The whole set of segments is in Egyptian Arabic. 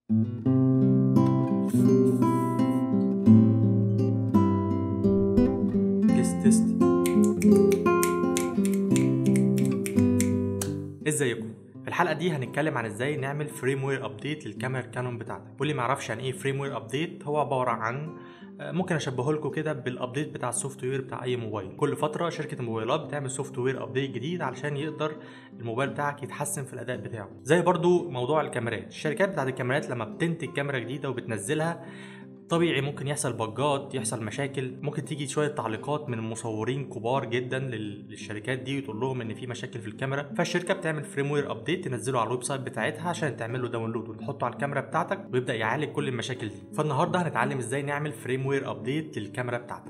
تيست تيست ازيكم في الحلقه دي هنتكلم عن ازاي نعمل فريم وير ابديت للكاميرا كانون بتاعتك واللي ما يعرفش يعني ايه فريم وير ابديت هو عباره عن آه، ممكن اشبهه لكم كده بالابديت بتاع السوفت وير بتاع اي موبايل كل فتره شركه الموبايلات بتعمل سوفت وير ابديت جديد علشان يقدر الموبايل بتاعك يتحسن في الاداء بتاعه زي برضو موضوع الكاميرات الشركات بتاعت الكاميرات لما بتنتج كاميرا جديده وبتنزلها طبيعي ممكن يحصل بجات يحصل مشاكل ممكن تيجي شويه تعليقات من مصورين كبار جدا لل- للشركات دي وتقول لهم ان في مشاكل في الكاميرا فالشركه بتعمل فريم وير ابديت تنزله على الويب سايت بتاعتها عشان تعمل له داونلود وتحطه على الكاميرا بتاعتك ويبدا يعالج كل المشاكل دي فالنهارده هنتعلم ازاي نعمل فريم وير ابديت للكاميرا بتاعتك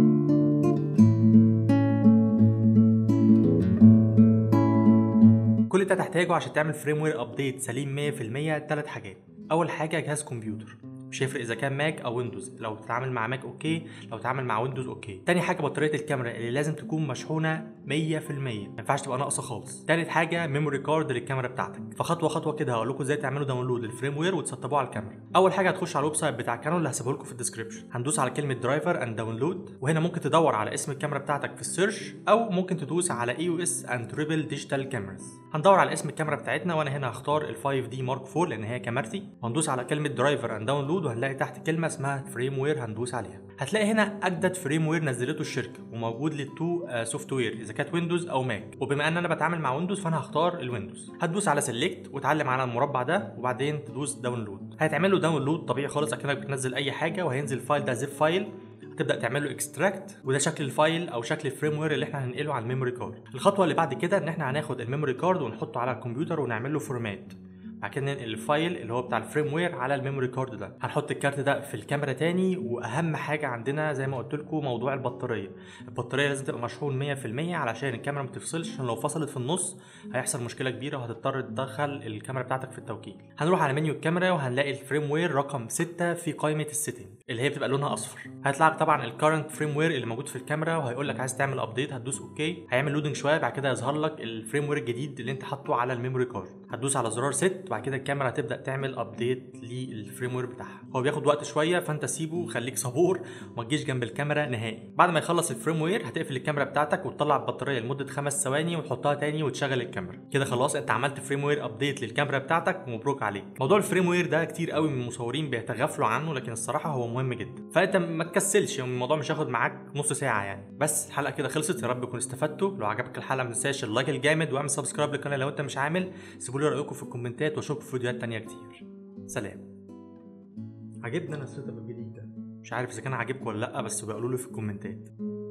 كل اللي انت هتحتاجه عشان تعمل فريم وير ابديت سليم 100% ثلاث حاجات اول حاجه جهاز كمبيوتر مش هيفرق اذا كان ماك او ويندوز لو بتتعامل مع ماك اوكي لو بتتعامل مع ويندوز اوكي تاني حاجه بطاريه الكاميرا اللي لازم تكون مشحونه 100% ما ينفعش تبقى ناقصه خالص تالت حاجه ميموري كارد للكاميرا بتاعتك فخطوه خطوه كده هقول لكم ازاي تعملوا داونلود للفريم وير وتسطبوه على الكاميرا اول حاجه هتخش على الويب سايت بتاع كانون اللي هسيبه لكم في الديسكربشن هندوس على كلمه درايفر اند داونلود وهنا ممكن تدور على اسم الكاميرا بتاعتك في السيرش او ممكن تدوس على اي او اس اند تريبل ديجيتال كاميرز هندور على اسم الكاميرا بتاعتنا وانا هنا هختار ال 5 دي مارك 4 لان هي كاميرتي وهندوس على كلمه درايفر اند داونلود وهنلاقي تحت كلمه اسمها فريم وير هندوس عليها هتلاقي هنا اجدد فريم وير نزلته الشركه وموجود للتو سوفت وير اذا كانت ويندوز او ماك وبما ان انا بتعامل مع ويندوز فانا هختار الويندوز هتدوس على سيلكت وتعلم على المربع ده وبعدين تدوس داونلود هيتعمل له داونلود طبيعي خالص اكنك بتنزل اي حاجه وهينزل الفايل ده زيب فايل هتبدا تعمل له اكستراكت وده شكل الفايل او شكل الفريم وير اللي احنا هننقله على الميموري كارد الخطوه اللي بعد كده ان احنا هناخد الميموري كارد ونحطه على الكمبيوتر ونعمل له فورمات بعد كده ننقل الفايل اللي هو بتاع الفريم وير على الميموري كارد ده هنحط الكارت ده في الكاميرا تاني واهم حاجه عندنا زي ما قلت لكم موضوع البطاريه البطاريه لازم تبقى مشحون 100% علشان الكاميرا ما تفصلش عشان لو فصلت في النص هيحصل مشكله كبيره وهتضطر تدخل الكاميرا بتاعتك في التوكيل هنروح على منيو الكاميرا وهنلاقي الفريم وير رقم 6 في قائمه السيتنج اللي هي بتبقى لونها اصفر هيطلع لك طبعا الكرنت فريم وير اللي موجود في الكاميرا وهيقول لك عايز تعمل ابديت هتدوس اوكي هيعمل لودنج شويه بعد كده يظهر لك الفريم وير الجديد اللي انت حاطه على الميموري كارد هتدوس على زرار ست وبعد كده الكاميرا هتبدا تعمل ابديت للفريم وير بتاعها هو بياخد وقت شويه فانت سيبه وخليك صبور وما تجيش جنب الكاميرا نهائي بعد ما يخلص الفريم وير هتقفل الكاميرا بتاعتك وتطلع البطاريه لمده خمس ثواني وتحطها تاني وتشغل الكاميرا كده خلاص انت عملت فريم وير ابديت للكاميرا بتاعتك ومبروك عليك موضوع الفريم وير ده كتير قوي من المصورين بيتغافلوا عنه لكن الصراحه هو مهم جدا فانت ما تكسلش يعني الموضوع مش هياخد معاك نص ساعه يعني بس الحلقه كده خلصت يا رب تكونوا استفدتوا لو عجبك الحلقه ما تنساش اللايك الجامد واعمل سبسكرايب للقناه لو انت مش عامل سيبوا لي رايكم في الكومنتات واشوفكم في فيديوهات تانية كتير سلام عجبني انا السيت اب الجديد ده مش عارف اذا كان عاجبكم ولا لا بس بيقولوا لي في الكومنتات